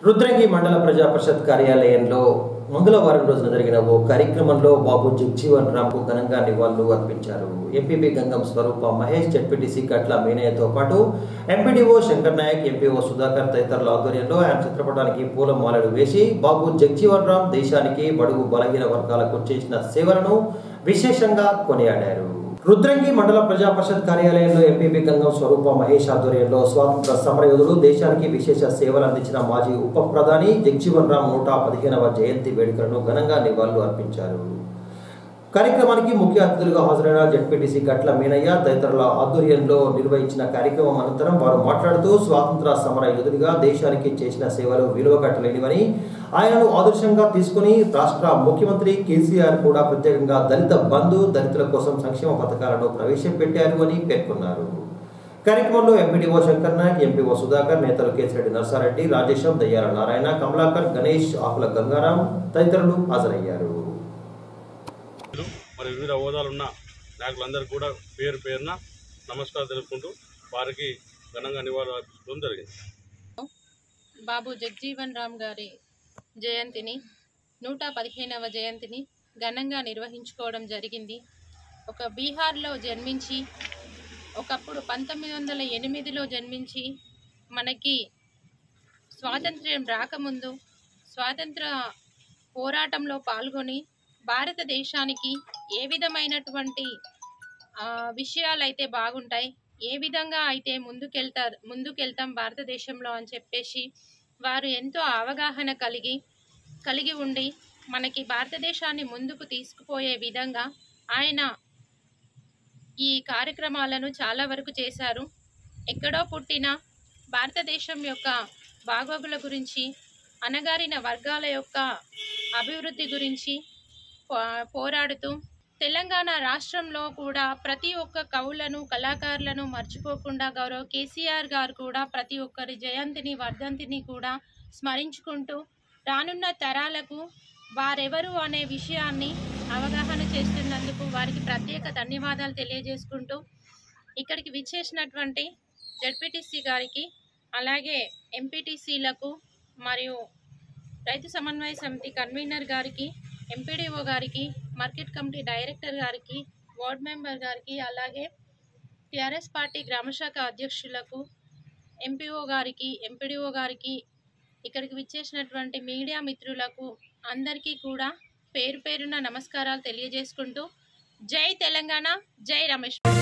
రుద్రంగి మండల ప్రజా పరిషత్ కార్యాలయంలో మంగళవారం రోజున జరిగిన ఓ కార్యక్రమంలో బాబు జగ్జీవన్ రామ్కు ఘనంగా నివాళులు అర్పించారు ఎంపీపీ గంగం స్వరూప మహేష్ జడ్పీటీసీ కట్ల మీనయ్యతో పాటు ఎంపీడీఓ శంకర్ నాయక్ ఎంపీఓ సుధాకర్ తదితరుల ఆధ్వర్యంలో ఆయన చిత్రపటానికి పూల మాలలు వేసి బాబు జగ్జీవన్ రామ్ దేశానికి బడుగు బలహీన వర్గాలకు చేసిన సేవలను విశేషంగా కొనియాడారు రుద్రంగి మండల ప్రజా పరిషత్ కార్యాలయంలో ఎంపీపీ గంగం స్వరూప మహేష్ ఆధ్వర్యంలో స్వాతంత్ర సమరయోధులు దేశానికి విశేష సేవలు అందించిన మాజీ ఉప ప్రధాని జగ్జీవన్ రామ్ నూట పదిహేనవ జయంతి వేడుకలను ఘనంగా నివాళులు అర్పించారు కార్యక్రమానికి ముఖ్య అతిథులుగా హాజరైన జడ్పీటీసీ గట్ల మీనయ్య తదితరుల ఆధ్వర్యంలో నిర్వహించిన కార్యక్రమం అనంతరం వారు మాట్లాడుతూ స్వాతంత్ర సమర యోధుడిగా దేశానికి చేసిన సేవలు విలువ కట్టలేనివని ఆయనను ఆదర్శంగా తీసుకుని రాష్ట్ర ముఖ్యమంత్రి కేసీఆర్ కూడా ప్రత్యేకంగా దళిత బంధు దళితుల కోసం సంక్షేమ పథకాలను ప్రవేశపెట్టారు అని పేర్కొన్నారు కార్యక్రమంలో ఎంపీడీఓ శంకర్ నాయక్ ఎంపీఓ సుధాకర్ నేతలు కేసిరెడ్డి నర్సారెడ్డి రాజేశం దయ్యాల నారాయణ కమలాకర్ గణేష్ ఆకుల గంగారాం తదితరులు హాజరయ్యారు మరి వివిధ హోదాలున్న నాయకులందరికీ కూడా పేరు పేరున నమస్కారం తెలుపుకుంటూ వారికి ఘనంగా నివాళులు అర్పించడం జరిగింది బాబు జగ్జీవన్ రామ్ గారి జయంతిని నూట పదిహేనవ జయంతిని ఘనంగా నిర్వహించుకోవడం జరిగింది ఒక బీహార్లో జన్మించి ఒకప్పుడు పంతొమ్మిది వందల ఎనిమిదిలో జన్మించి మనకి స్వాతంత్ర్యం రాకముందు స్వాతంత్ర పోరాటంలో పాల్గొని భారతదేశానికి ఏ విధమైనటువంటి ఆ, విషయాలైతే బాగుంటాయి ఏ విధంగా అయితే ముందుకెళ్తారు ముందుకెళ్తాం భారతదేశంలో అని చెప్పేసి వారు ఎంతో అవగాహన కలిగి కలిగి ఉండి మనకి భారతదేశాన్ని ముందుకు తీసుకుపోయే విధంగా ఆయన ఈ కార్యక్రమాలను చాలా వరకు చేశారు ఎక్కడో పుట్టిన భారతదేశం యొక్క బాగోగుల గురించి అణగారిన వర్గాల యొక్క అభివృద్ధి గురించి పో- పోరాడుతూ తెలంగాణ రాష్ట్రంలో కూడా ప్రతి ఒక్క కవులను కళాకారులను మర్చిపోకుండా గౌరవ్ కేసీఆర్ గారు కూడా ప్రతి ఒక్కరి జయంతిని వర్ధంతిని కూడా స్మరించుకుంటూ రానున్న తరాలకు వారెవరు అనే విషయాన్ని అవగాహన చేస్తున్నందుకు వారికి ప్రత్యేక ధన్యవాదాలు తెలియజేసుకుంటూ ఇక్కడికి విచ్చేసినటువంటి జడ్పీటీసీ గారికి అలాగే ఎంపీటీసీలకు మరియు రైతు సమన్వయ సమితి కన్వీనర్ గారికి ఎంపీడీఓ గారికి మార్కెట్ కమిటీ డైరెక్టర్ గారికి వార్డ్ మెంబర్ గారికి అలాగే టిఆర్ఎస్ పార్టీ గ్రామశాఖ అధ్యక్షులకు ఎంపీఓ గారికి ఎంపీడీఓ గారికి ఇక్కడికి విచ్చేసినటువంటి మీడియా మిత్రులకు అందరికీ కూడా పేరు పేరున నమస్కారాలు తెలియజేసుకుంటూ జై తెలంగాణ జై రమేష్